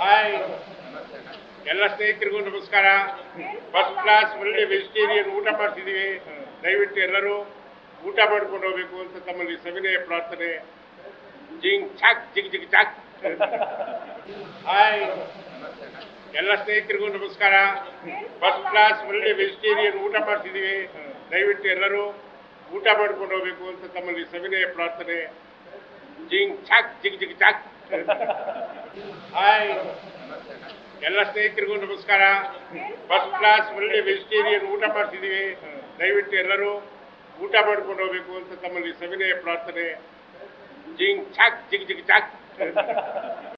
hi ಎಲ್ಲ ಸ್ನೇಹಿತರಿಗೂ ನಮಸ್ಕಾರ ಫಸ್ಟ್ ಕ್ಲಾಸ್ ಒಳ್ಳೆ ವೆಜಿಟೇರಿಯನ್ ಊಟ ಮಾಡ್ತಿದ್ದೀವಿ ದಯವಿಟ್ಟು ಎಲ್ಲರೂ ಊಟ ಮಾಡ್ಕೊಂಡು ಹೋಗ್ಬೇಕು ಅಂತ ತಮ್ಮಲ್ಲಿ ಸವಿನಯ ಪ್ರಾರ್ಥನೆ ಜಿಂಗ್ ಚಾಕ್ ಜಿಗ್ ಜಿಗ್ ಚಾಕ್ ಹಾಯ್ ಎಲ್ಲ ಸ್ನೇಹಿತರಿಗೂ ನಮಸ್ಕಾರ ಫಸ್ಟ್ ಕ್ಲಾಸ್ ಒಳ್ಳೆ ವೆಜಿಟೇರಿಯನ್ ಊಟ ಮಾಡ್ತಿದ್ದೀವಿ ದಯವಿಟ್ಟು ಎಲ್ಲರೂ ಊಟ ಮಾಡ್ಕೊಂಡು ಹೋಗ್ಬೇಕು ಅಂತ ತಮ್ಮಲ್ಲಿ ಸವಿನಯ ಪ್ರಾರ್ಥನೆ ಜಿಂಗ್ ಚಾಕ್ ಜಿಗ್ ಜಿಗ್ ಚಾಕ್ ಹಾಯ್ ಎಲ್ಲ ಸ್ನೇಹಿತರಿಗೂ ನಮಸ್ಕಾರ ಫಸ್ಟ್ ಕ್ಲಾಸ್ ಒಳ್ಳೆ ವೆಜಿಟೇರಿಯನ್ ಊಟ ಮಾಡ್ತಿದ್ದೀವಿ ದಯವಿಟ್ಟು ಎಲ್ಲರೂ ಊಟ ಮಾಡ್ಕೊಂಡು ಹೋಗ್ಬೇಕು ಅಂತ ತಮ್ಮಲ್ಲಿ ಸವಿನಯ ಪ್ರಾರ್ಥನೆ ಜಿಂಗ್ ಚಾಕ್ ಜಿಗ್ ಜಿಗ್ ಚಾಕ್